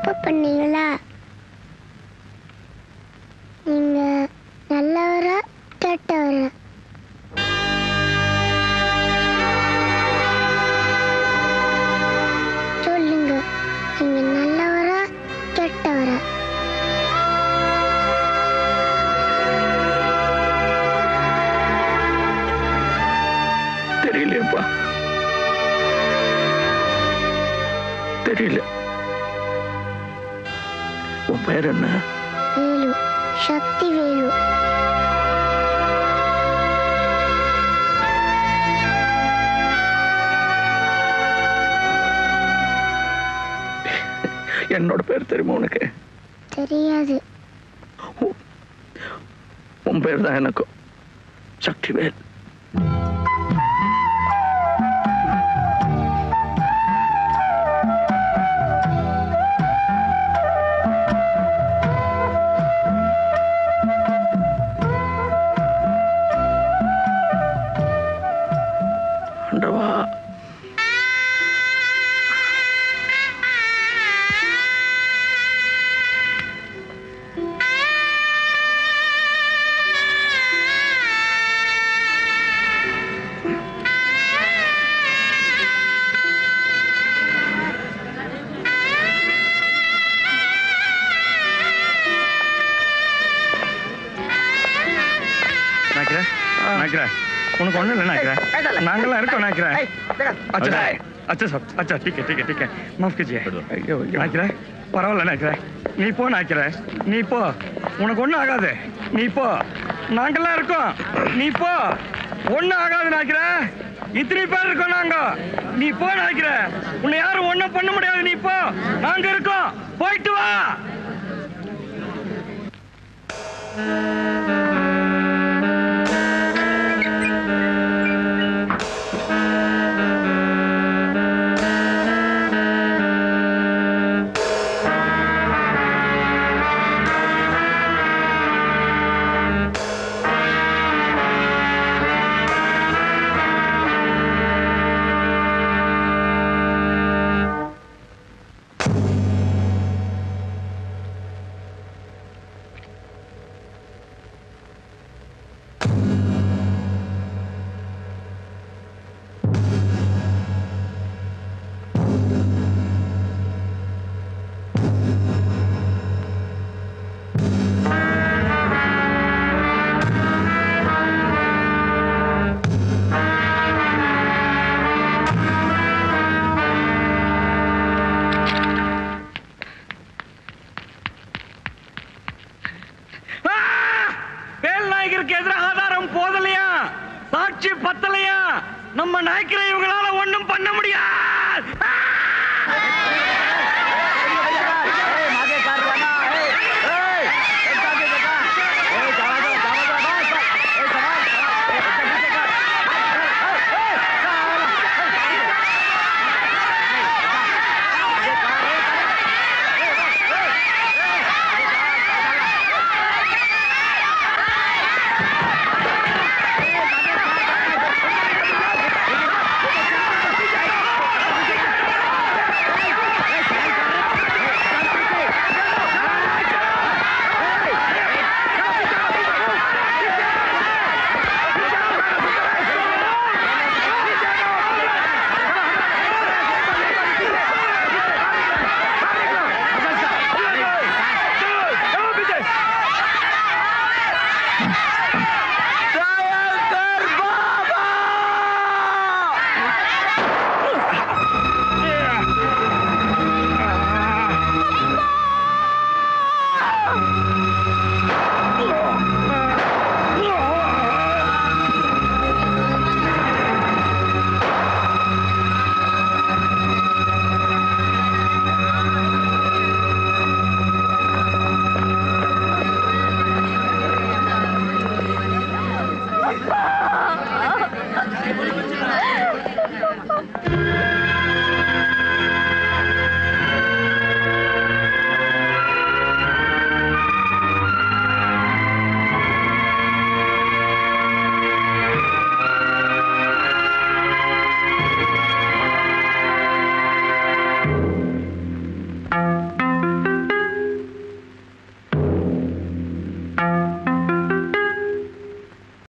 தப்பு பண்ணீங்களா நீங்க நல்லவரா கெட்டவரா சொல்லுங்க நீங்க நல்லவரா கெட்டவரா தெரியலையப்பா தெரியல உன் பேர் என்ன வேலு சக்தி வேலு என்னோட பேர் தெரியுமா உனக்கு தெரியாது உன் பேர் தான் எனக்கும் சக்திவேல் ஆண்டவா நாய்க்கிறேன் நாய்க்கிறேன் உனக்கு ஒண்ணும் இல்லை नायकरा நாங்கெல்லாம் இருக்கோம் नायकरा अच्छा अच्छा सब अच्छा ठीक है ठीक है ठीक है माफ कीजिए नायकरा பரவாயில்ல நாய்க்கிறே நீ போ நாய்க்கிறே நீ போ உனக்கு ஒண்ணும் ஆகாது நீ போ நாங்கெல்லாம் இருக்கோம் நீ போ ஒண்ணும் ஆகாது நாய்க்கிறே இத்தனை பேர் இருக்கோம் நாங்க நீ போ நாய்க்கிறே உன்னை யாரும் ஒண்ணும் பண்ண முடியாது நீ போ நாங்க இருக்கோம் போயிட்டு வா